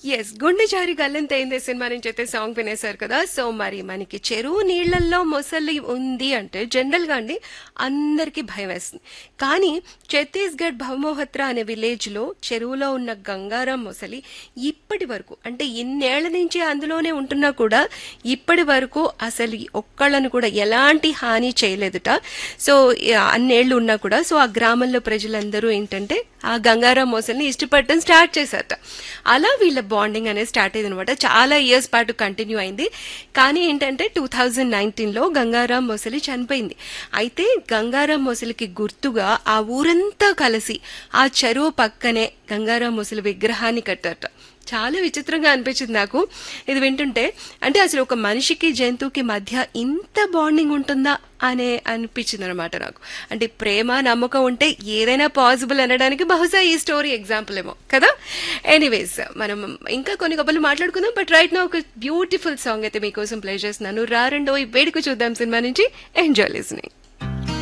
yes గుండె జారి గల్లంతైందే cinema నుంచి అయితే సాంగ్ వినేశారు కదా సో మరి మనకి చెరువు నీళ్లలో మొసలి ఉంది అంటే జనరల్ గా అండి అందరికీ భయం వేస్తుంది కానీ ఛత్తీస్గఢ్ భవమోహత్రా అనే విలేజ్ లో చెరువులో ఉన్న గంగారాం మొసలి ఇప్పటి వరకు అంటే ఇన్నేళ్ల నుంచి అందులోనే ఉంటున్నా కూడా ఇప్పటి వరకు అసలు ఒక్కళ్ళను కూడా ఎలాంటి హాని చేయలేదుట సో అన్నేళ్లు ఉన్నా కూడా సో ఆ గ్రామంలో ప్రజలందరూ ఏంటంటే ఆ గంగారాం మొసలిని ఇష్టపడటం స్టార్ట్ చేశారట అలా వీళ్ళ బాండింగ్ అనేది స్టార్ట్ అయింది అనమాట చాలా ఇయర్స్ పాటు కంటిన్యూ అయింది కానీ ఏంటంటే టూ థౌజండ్ నైన్టీన్లో గంగారాం మొసలి చనిపోయింది అయితే గంగారాం మొసలికి గుర్తుగా ఆ ఊరంతా కలిసి ఆ చెరువు పక్కనే గంగారాం మొసలి విగ్రహాన్ని కట్టారట చాలా విచిత్రంగా అనిపించింది నాకు ఇది వింటుంటే అంటే అసలు ఒక మనిషికి జంతువుకి మధ్య ఇంత బాండింగ్ ఉంటుందా అనే అనిపించింది అనమాట నాకు అంటే ప్రేమ నమ్మకం ఉంటే ఏదైనా పాసిబుల్ అనడానికి బహుశా ఈ స్టోరీ ఎగ్జాంపుల్ ఏమో కదా ఎనీవేస్ మనం ఇంకా కొన్ని కబుర్లు మాట్లాడుకుందాం బట్ రైట్ నా ఒక బ్యూటిఫుల్ సాంగ్ అయితే మీకోసం ప్లే చేస్తున్నాను రారండో ఈ వేడుక చూద్దాం సినిమా నుంచి ఎంజాయ్ లిస్నింగ్